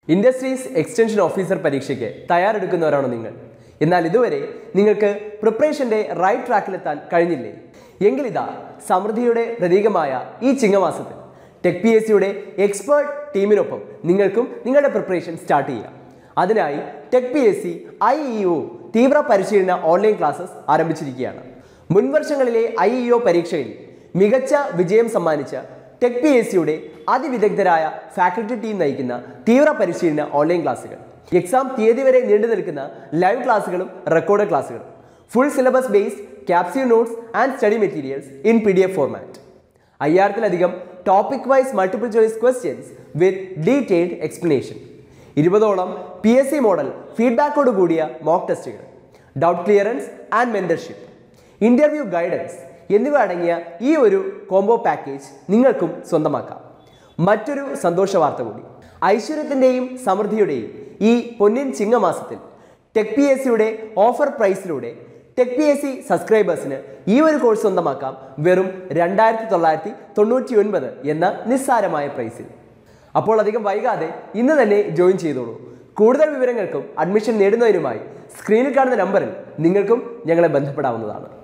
industries extension officer പരീക്ഷയ്ക്ക് തയ്യാറെടുക്കുന്നവരാണോ നിങ്ങൾ എന്നാൽ ഇതുവരെ നിങ്ങൾക്ക് പ്രിപ്പറേഷന്റെ റൈറ്റ് ട്രാക്കിലെത്താൻ കഴിഞ്ഞില്ലേ എങ്കിലിതാ സമൃദ്ധിയുടെ പ്രതീകമായ ഈ ചിങ്ങമാസത്തിൽ ടെക് പി എസ് സിയുടെ എക്സ്പേർട്ട് ടീമിനൊപ്പം നിങ്ങൾക്കും നിങ്ങളുടെ പ്രിപ്പറേഷൻ സ്റ്റാർട്ട് ചെയ്യാം അതിനായി ടെക് പി എസ് സി ഐ ഇ ഒ തീവ്ര പരിശീലന ഓൺലൈൻ ക്ലാസ്സസ് ആരംഭിച്ചിരിക്കുകയാണ് മുൻവർഷങ്ങളിലെ ഐ ഇ ഒ പരീക്ഷയിൽ മികച്ച വിജയം സമ്മാനിച്ച ടെക് പി എസ് സിയുടെ അതിവിദഗ്ധരായ ഫാക്കൽറ്റി ടീം നയിക്കുന്ന തീവ്ര പരിശീലന ഓൺലൈൻ ക്ലാസ്സുകൾ എക്സാം തീയതി വരെ നീണ്ടു നിൽക്കുന്ന ലൈവ് ക്ലാസ്സുകളും റെക്കോർഡ് ക്ലാസ്സുകളും full syllabus based capsule notes and study materials in P D F format അയ്യായിരത്തിലധികം topic wise multiple choice questions with detailed explanation ഇരുപതോളം പി എസ് സി മോഡൽ ഫീഡ്ബാക്കോട് കൂടിയ മോക്ക് ടെസ്റ്റുകൾ doubt clearance and mentorship interview guidance എന്നിവ അടങ്ങിയ ഈ ഒരു combo package നിങ്ങൾക്കും സ്വന്തമാക്കാം മറ്റൊരു സന്തോഷ വാർത്ത കൂടി ഐശ്വര്യത്തിൻ്റെയും സമൃദ്ധിയുടെയും ഈ പൊന്നിൻ ചിങ്ങമാസത്തിൽ ടെക് പി എസ് സിയുടെ ഓഫർ പ്രൈസിലൂടെ ടെക് പി എസ് സി സബ്സ്ക്രൈബേഴ്സിന് ഈ ഒരു കോഴ്സ് സ്വന്തമാക്കാം വെറും രണ്ടായിരത്തി തൊള്ളായിരത്തി തൊണ്ണൂറ്റി ഒൻപത് എന്ന നിസ്സാരമായ പ്രൈസിൽ അപ്പോൾ അധികം വൈകാതെ ഇന്ന് തന്നെ ജോയിൻ ചെയ്തോളൂ കൂടുതൽ വിവരങ്ങൾക്കും അഡ്മിഷൻ നേടുന്നതിനുമായി സ്ക്രീനിൽ കാണുന്ന നമ്പറിൽ നിങ്ങൾക്കും ഞങ്ങളെ ബന്ധപ്പെടാവുന്നതാണ്